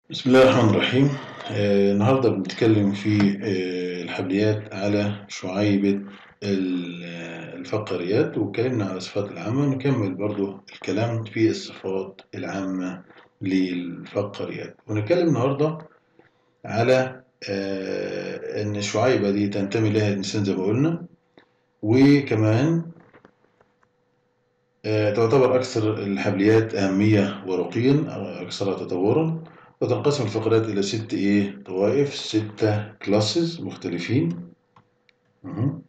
بسم الله الرحمن الرحيم آه النهاردة بنتكلم في آه الحبليات على شعيبة ال- آه، الفقريات واتكلمنا على الصفات العامة نكمل برضو الكلام في الصفات العامة للفقريات ونتكلم النهاردة على آه إن الشعيبة دي تنتمي لها الإنسان زي ما قلنا وكمان آه تعتبر أكثر الحبليات أهمية ورقيا أو أكثرها تطورا وتنقسم الفقرات إلى ست إيه طوائف ستة كلاسز مختلفين مهم.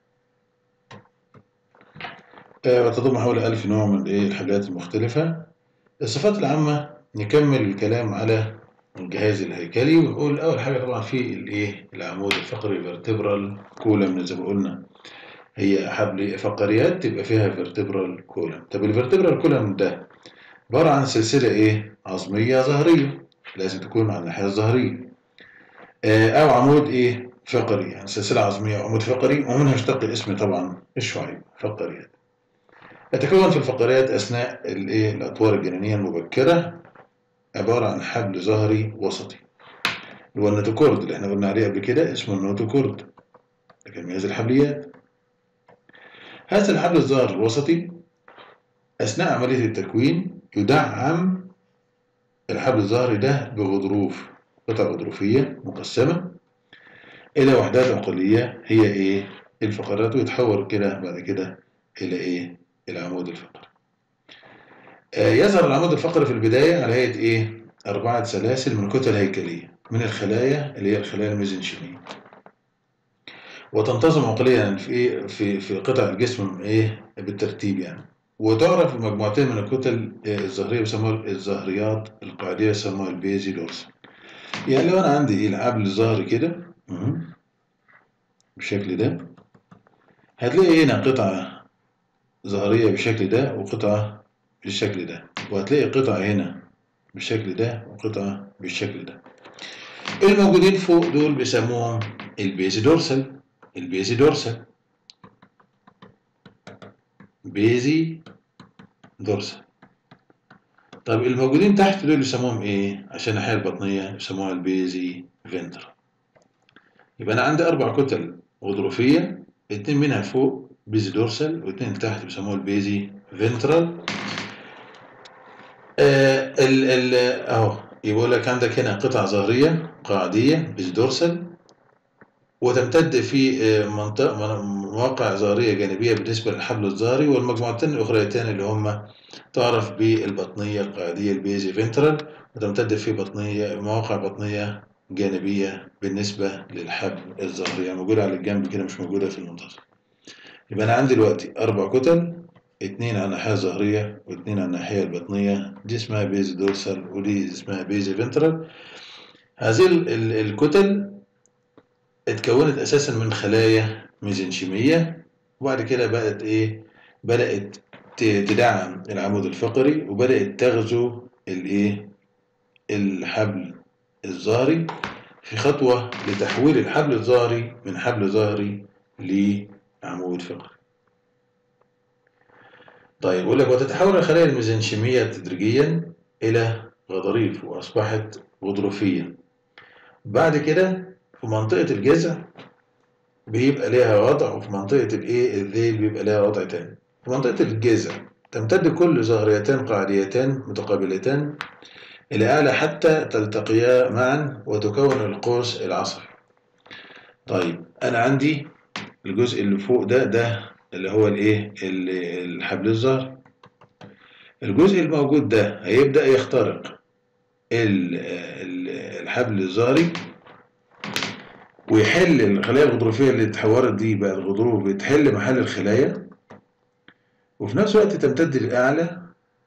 آه، وتضم حوالي ألف نوع من إيه الحبليات المختلفة الصفات العامة نكمل الكلام على الجهاز الهيكلي ونقول أول حاجة طبعا في الإيه العمود الفقري فيرتبرال كولم زي ما قلنا هي حبل فقريات تبقى فيها فيرتبرال كولم طب الفيرتبرال كولم ده عبارة عن سلسلة إيه عظمية ظهرية لازم تكون على الناحية الظهرية آه، أو عمود إيه فقري يعني سلسلة عظمية أو عمود فقري ومنها اشتق الاسم طبعا الشعيب فقريات يتكون في الفقريات أثناء الإيه الأطوار الجنينية المبكرة عبارة عن حبل ظهري وسطي اللي هو النوتوكورد اللي احنا قلنا عليه قبل كده اسمه النوتوكورد لكن من هذه الحبليات هذا الحبل الظهري الوسطي أثناء عملية التكوين يدعم الحبل الظهري ده بغضروف قطع غضروفية مقسمة إلى وحدات عقلية هي إيه؟ الفقرات ويتحول كده بعد كده إلى إيه؟ العمود الفقري. آه يظهر العمود الفقري في البداية على هيئة إيه؟ أربعة سلاسل من كتل هيكلية من الخلايا اللي هي الخلايا الميزنشيمية. وتنتظم عقليا في إيه؟ في في قطع الجسم إيه؟ بالترتيب يعني. وتعرف بمجموعتين من الكتل آه، الظهرية بيسموها الظهريات القاعدية يسموها البيزي دورسال. يعني لو أنا عندي إيه الحبل الظهري كده مهم. بالشكل ده هتلاقي هنا قطعة ظهرية بالشكل ده وقطعة بالشكل ده وهتلاقي قطعة هنا بالشكل ده وقطعة بالشكل ده الموجودين فوق دول بيسموهم البيزي دورسال البيزي دورسال بيزي دورسال طب الموجودين تحت دول يسموهم ايه عشان الناحية البطنية يسموها البيزي فينترال يبقى انا عندي اربع كتل غضروفية اتنين منها فوق بيزي دورسال واتنين تحت بيسموها البيزي فينترال آه ال ال اهو يقول لك عندك هنا قطع ظهرية قاعدية بيزي دورسال وتمتد في آه، منطقة مواقع ظهرية جانبية بالنسبة للحبل الظهري والمجموعتين الأخريتين اللي هم تعرف بالبطنية القاعدية البيزي فينترال وتمتد في بطنية مواقع بطنية جانبية بالنسبة للحبل الظهري يعني موجودة على الجنب كده مش موجودة في المنتصف يبقى أنا عندي دلوقتي أربع كتل اتنين على الناحية الظهرية واتنين على الناحية البطنية دي اسمها بيزي دورسال ودي اسمها بيزي فينترال هذه ال- ال- الكتل اتكونت أساسا من خلايا ميزنشيمية وبعد كده بقت إيه بدأت ت- تدعم العمود الفقري وبدأت تغزو الإيه الحبل الظهري في خطوة لتحويل الحبل الظهري من حبل ظهري لعمود فقري. طيب يقول لك وتتحول الخلايا الميزنشيمية تدريجيا إلى غضاريف وأصبحت غضروفية. بعد كده في منطقة الجذع بيبقى ليها وضع وفي منطقة الإيه الذيل بيبقى ليها وضع تاني. في منطقة الجذع تمتد كل ظهريتان قاعديتان متقابلتان إلى أعلى حتى تلتقيا معا وتكون القوس العصبي. طيب أنا عندي الجزء اللي فوق ده ده اللي هو الإيه؟ ال- الحبل الظهري. الجزء الموجود ده هيبدأ يخترق ال- ال- الحبل الظهري ويحل الخلايا الغضروفية اللي اتحورت دي بقت غضروف بتحل محل الخلايا وفي نفس الوقت تمتد لأعلى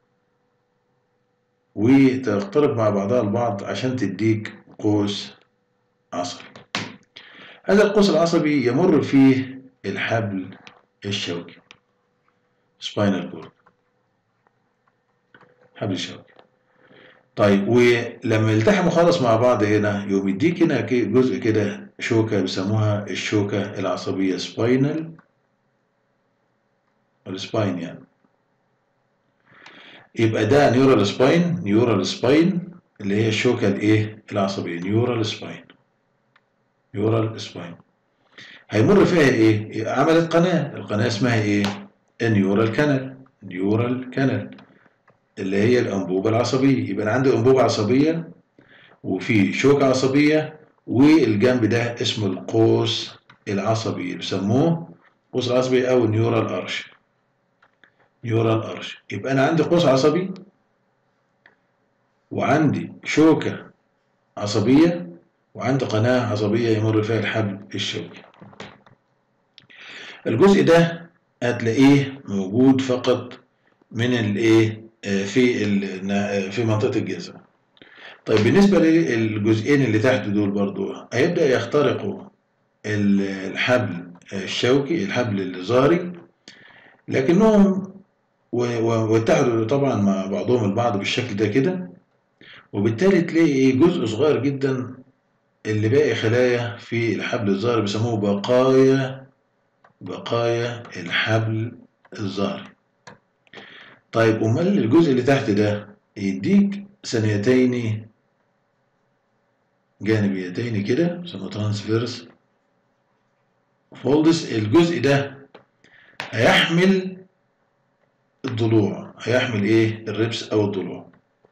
وتقترب مع بعضها البعض عشان تديك قوس عصبي هذا القوس العصبي يمر فيه الحبل الشوكي spinal cord حبل الشوكي طيب ولما يلتحموا خالص مع بعض هنا يقوم يديك هنا كي- جزء كده شوكة بيسموها الشوكة العصبية سباينال السباين يعني يبقى ده نيورال سباين نيورال سباين اللي هي الشوكة الايه العصبية نيورال سباين نيورال سباين هيمر فيها ايه عملت قناة القناة اسمها ايه النيورال كانال نيورال كانال اللي هي الأنبوبة العصبية يبقى أنا عندي أنبوبة عصبية وفي شوكة عصبية والجنب ده اسمه القوس العصبي بيسموه قوس العصبي أو النيورال أرش نيورال أرش يبقى أنا عندي قوس عصبي وعندي شوكة عصبية وعندي قناة عصبية يمر فيها الحبل الشوكي الجزء ده هتلاقيه موجود فقط من الايه في في منطقة الجذع طيب بالنسبة للجزئين اللي تحت دول برضو هيبدأ يخترقوا الحبل الشوكي الحبل الظهري لكنهم واتحدوا طبعا مع بعضهم البعض بالشكل ده كده وبالتالي تلاقي جزء صغير جدا اللي باقي خلايا في الحبل الظهري بيسموه بقايا بقايا الحبل الظهري طيب امال الجزء اللي تحت ده يديك ثانيتين جانبيتين كده بيسموه ترانسفيرس فولدس الجزء ده هيحمل الضلوع هيحمل ايه الربس او الضلوع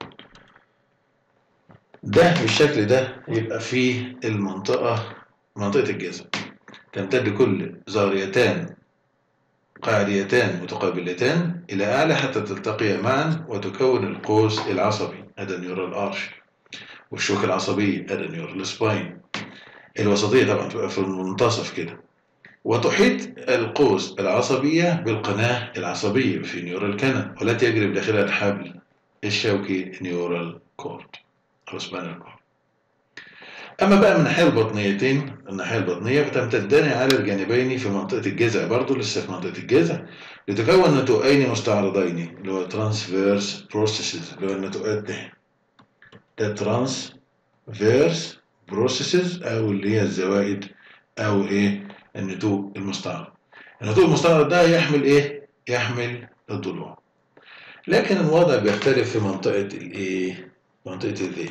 ده بالشكل ده يبقى فيه المنطقة منطقة الجذع تمتد كل زاريتان قاعديتان متقابلتان إلى أعلى حتى تلتقيا معا وتكون القوس العصبي هذا النيورال أرش والشوكة العصبية هذا النيورال سباين الوسطية طبعا تبقى في المنتصف كده وتحيط القوس العصبية بالقناة العصبية في نيورال كانال والتي يجري بداخلها الحبل الشوكي نيورال كورد أو سباينال كورد أما بقى من الناحية البطنيتين الناحية البطنية فتمتدان على الجانبين في منطقة الجذع برضه لسه في منطقة الجذع لتكون نتوءين مستعرضين اللي هو ترانسفيرس بروسيسز اللي هو النتوءات ده ده ترانسفيرس بروسيسز أو اللي هي الزوائد أو إيه النتوء المستعرض النتوء المستعرض ده يحمل إيه؟ يحمل الضلوع لكن الوضع بيختلف في منطقة الإيه؟ منطقة الذيل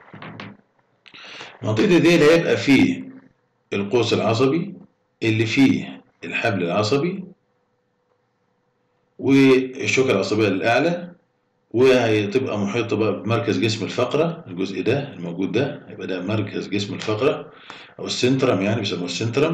منطقة الذيل هيبقى فيه القوس العصبي اللي فيه الحبل العصبي والشوكة العصبية الأعلى وهتبقى محيطة بقى بمركز جسم الفقرة الجزء ده الموجود ده هيبقى ده مركز جسم الفقرة أو السنترم يعني بيسموه السنترم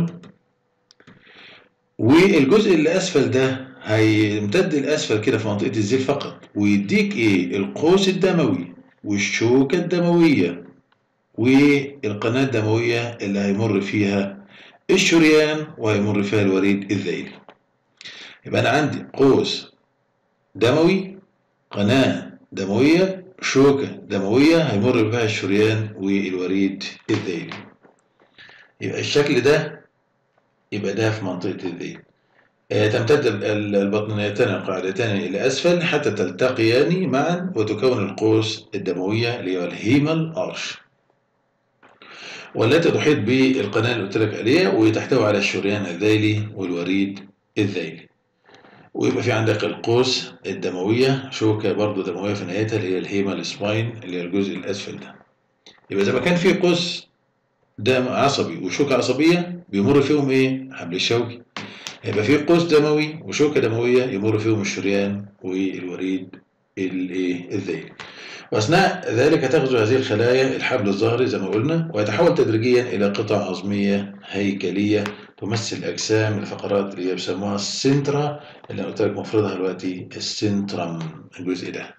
والجزء اللي أسفل ده هيمتد الأسفل كده في منطقة الذيل فقط ويديك إيه القوس الدموي والشوكة الدموية والقناة الدموية اللي هيمر فيها الشريان وهيمر فيها الوريد الذيلي يبقى أنا عندي قوس دموي قناة دموية شوكة دموية هيمر بها الشريان والوريد الذيلي يبقى الشكل ده يبقى ده في منطقة الذيل تمتد البطنيتان القاعدتان إلى أسفل حتى تلتقيان معا وتكون القوس الدموية اللي هو الهيمال أرش والتي تحيط بالقناة اللي قلت لك عليها وتحتوي على الشريان الذيلي والوريد الذيلي ويبقى في عندك القوس الدموية شوكة برضو دموية في نهايتها اللي هي الهيمال سباين اللي هي الجزء الأسفل ده يبقى إذا ما كان في قوس دم عصبي وشوكة عصبية بيمر فيهم إيه؟ حبل الشوكي هيبقى في قوس دموي وشوكة دموية يمر فيهم الشريان والوريد الايه الذيلي واثناء ذلك تغزو هذه الخلايا الحبل الظهري زي ما قلنا ويتحول تدريجيا الى قطع عظميه هيكليه تمثل اجسام الفقرات اللي بيسموها السنترا اللي قلت لك مفردها دلوقتي السنترم الجزء ده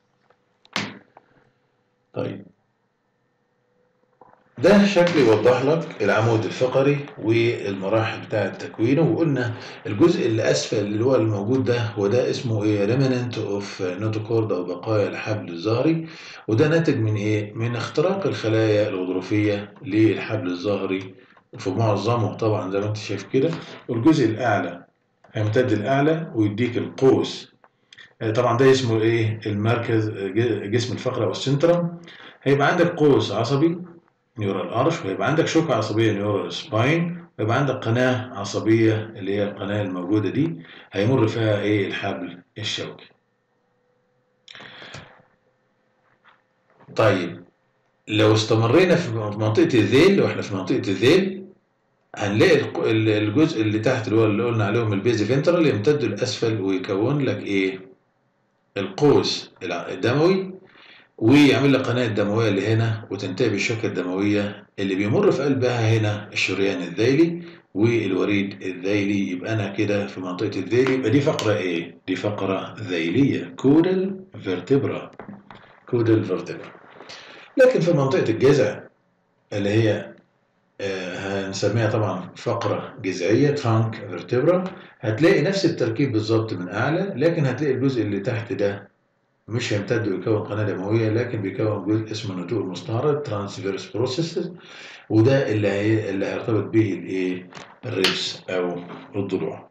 طيب ده شكل يوضح لك العمود الفقري والمراحل بتاعة تكوينه وقلنا الجزء اللي أسفل اللي هو الموجود ده هو ده اسمه إيه remnant of notochord أو بقايا الحبل الظهري وده ناتج من إيه؟ من اختراق الخلايا الغضروفية للحبل الظهري في معظمه طبعا زي ما أنت شايف كده والجزء الأعلى هيمتد الأعلى ويديك القوس طبعا ده اسمه إيه؟ المركز جسم الفقرة أو السنترم هيبقى عندك قوس عصبي نيورال ارش ويبقى عندك شوكة عصبية نيورال سباين ويبقى عندك قناة عصبية اللي هي القناة الموجودة دي هيمر فيها ايه الحبل الشوكي طيب لو استمرينا في منطقة الذيل واحنا في منطقة الذيل هنلاقي الق- ال- الجزء اللي تحت اللي هو اللي قلنا عليهم البيزي فينترال يمتد لأسفل ويكون لك ايه القوس الع- الدموي ويعمل لك قناة دموية اللي هنا وتنتهي بالشوكة الدموية اللي بيمر في قلبها هنا الشريان الذيلي والوريد الذيلي يبقى أنا كده في منطقة الذيلي يبقى دي فقرة إيه؟ دي فقرة ذيلية كودال فيرتبرا كودال فيرتبرا لكن في منطقة الجذع اللي هي آه، هنسميها طبعا فقرة جذعية ترانك فيرتبرا هتلاقي نفس التركيب بالظبط من أعلى لكن هتلاقي الجزء اللي تحت ده مش هيمتد ويكون قناة دموية لكن بيكون جزء اسمه النتوء المستعرض ترانسفيرس بروسيسز وده اللي هي اللي هيرتبط به الايه الريبس او الضلوع.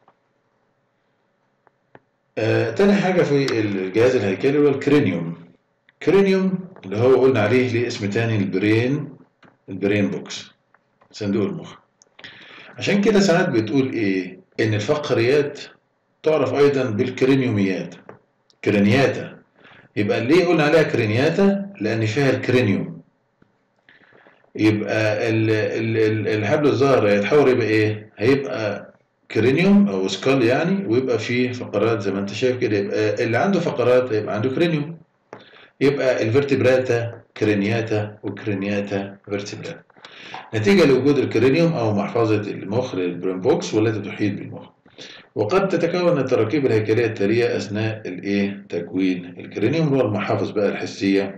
آه تاني حاجة في الجهاز الهيكلي هو الكرينيوم. كرينيوم اللي هو قلنا عليه ليه اسم تاني البرين البرين بوكس صندوق المخ. عشان كده ساعات بتقول ايه ان الفقريات تعرف ايضا بالكرينيوميات كرينياتا يبقى ليه قلنا عليها كرينياتا لان فيها الكرينيوم يبقى ال- ال- ال- الحبل الظاهر هيتحول يبقى ايه هيبقى كرينيوم او سكال يعني ويبقى فيه فقرات زي ما انت شايف كده يبقى اللي عنده فقرات هيبقى عنده كرينيوم يبقى الفرتبراتا كرينياتا وكرينياتا فيرتبراتا نتيجة لوجود الكرينيوم أو محفظة المخ للبرين بوكس والتي تحيط بالمخ وقد تتكون التراكيب الهيكلية التالية أثناء الإيه تكوين الكرينيوم اللي هو المحافظ بقى الحسية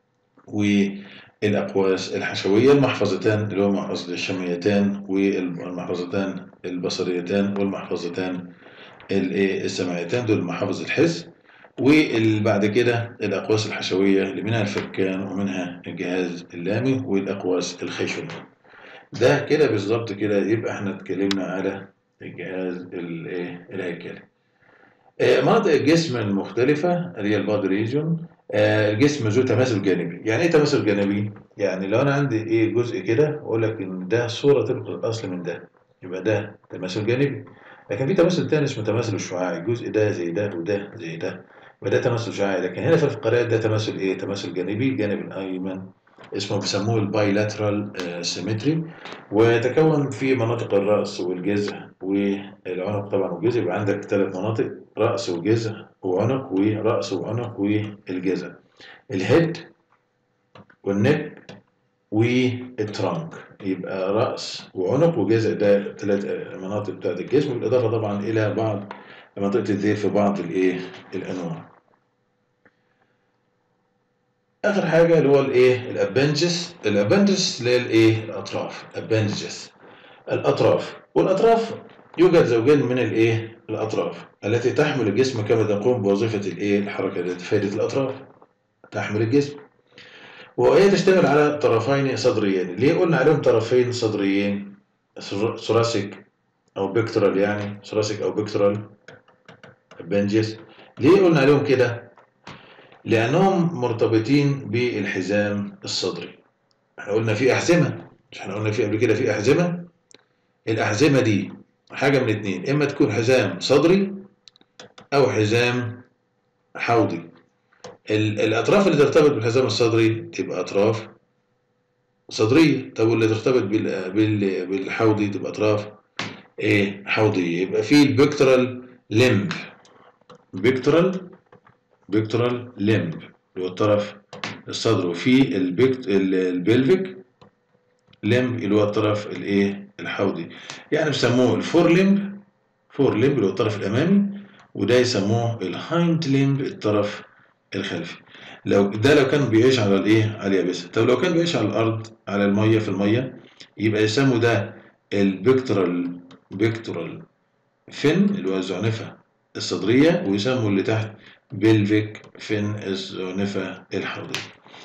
والأقواس الحشوية المحفظتان اللي هو محفظة الشميتان والمحفظتان البصريتان والمحفظتان الإيه السمعيتان دول محافظ الحس وبعد كده الأقواس الحشوية اللي منها الفكان ومنها الجهاز اللامي والأقواس الخيشومية ده كده بالظبط كده يبقى احنا اتكلمنا على الجهاز الايه الهيكلي آه، مناطق الجسم المختلفة اللي هي البادي ريجون الجسم ذو تماثل جانبي يعني ايه تماثل جانبي؟ يعني لو انا عندي ايه جزء كده اقول لك ان ده صورة طبق الاصل من ده يبقى ده تماثل جانبي لكن في تماثل تاني اسمه تماثل الشعاعي الجزء ده زي ده وده زي ده وده تماثل شعاعي لكن هنا في الفقرات ده تماثل ايه؟ تماثل جانبي الجانب الايمن اسمه بيسموه البايلاترال سيمتري ويتكون في مناطق الرأس والجذع والعنق طبعا والجذع يبقى عندك ثلاث مناطق رأس وجذع وعنق ورأس وعنق والجذع الهيد والنك والترانك يبقى رأس وعنق وجذع ده ثلاث مناطق بتاعت الجسم بالإضافة طبعا إلى بعض منطقة الذيل في بعض الإيه الأنواع آخر حاجة اللي هو الإيه الأبنجس الأبنجس اللي هي الإيه الأطراف أبنجس الأطراف والأطراف يوجد زوجين من الإيه الأطراف التي تحمل الجسم كما تقوم بوظيفة الإيه الحركة التي فائدة الأطراف تحمل الجسم وهي تشتمل على طرفين صدريين ليه قلنا عليهم طرفين صدريين ثوراسيك أو بيكترال يعني ثوراسيك أو بيكترال أبنجس ليه قلنا عليهم كده لأنهم مرتبطين بالحزام الصدري احنا قلنا في أحزمة مش احنا قلنا في قبل كده في أحزمة الأحزمة دي حاجة من اتنين إما تكون حزام صدري أو حزام حوضي ال- الأطراف اللي ترتبط بالحزام الصدري تبقى أطراف صدرية طب واللي ترتبط بال- بال- بالحوضي تبقى أطراف إيه حوضية يبقى في البكترال لمب بكترال بكترال لمب اللي هو الطرف الصدر وفي البكت ال- البلفيك لمب اللي هو الطرف الايه الحوضي يعني بيسموه الفور لمب فور لمب اللي هو الطرف الامامي وده يسموه الهايند لمب الطرف الخلفي لو ده لو كان بيعيش على الايه على اليابسه طب لو كان بيعيش على الارض على الميه في الميه يبقى يسموا ده البكترال بكترال فين اللي هو الزعنفه الصدريه ويسموا اللي تحت بلفيك فين الزعنفه الحوضيه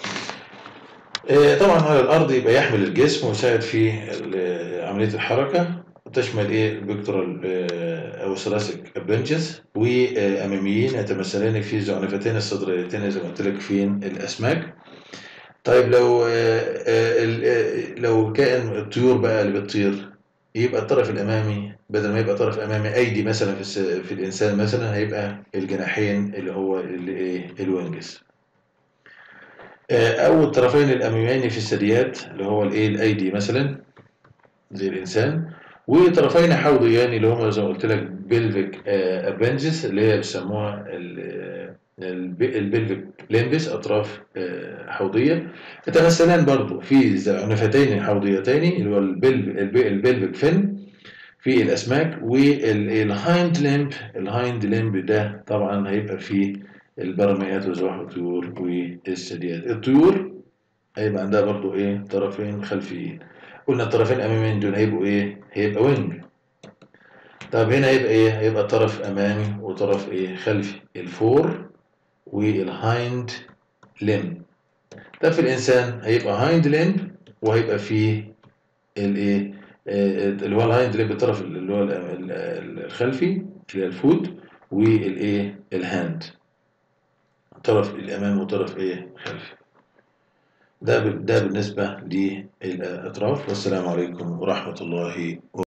آه، طبعا على الارض يبقى يحمل الجسم ويساعد في ال- عمليه الحركه تشمل ايه البكترال آه، او ثراسيك ابنجز واماميين يتمثلان في زعنفتين الصدريتين زي ما قلت لك في الاسماك طيب لو آه، آه، ال- آه، لو كائن الطيور بقى اللي بتطير يبقى الطرف الامامي بدل ما يبقى طرف امامي ايدي مثلا في الس- في الانسان مثلا هيبقى الجناحين اللي هو اللي ايه الوينجز أو الطرفين الأماميين في الثدييات اللي هو الإيه الأيدي مثلا زي الإنسان وطرفين حوضيان اللي هم زي ما قلت لك بلفيك ابنجس اللي هي بيسموها البلفيك ليمبس أطراف حوضية يتمثلان برضو في عنفتين حوضيتين اللي هو البلفيك فين في الأسماك والهايند ليمب الهايند ليمب ده طبعا هيبقى فيه البرميات وزواحف الطيور والثدييات الطيور هيبقى عندها برضو ايه طرفين خلفيين قلنا الطرفين الاماميين دول هيبقوا ايه هيبقى وينج طب هنا هيبقى ايه هيبقى طرف امامي وطرف ايه خلفي الفور والهايند ليم طب في الانسان هيبقى هايند ليم وهيبقى فيه الايه اللي هو الهايند ليم الطرف اللي هو الخلفي اللي هي الفود والايه الهاند طرف الامام وطرف ايه خلفي ده ده بالنسبه للاطراف والسلام عليكم ورحمه الله وبركاته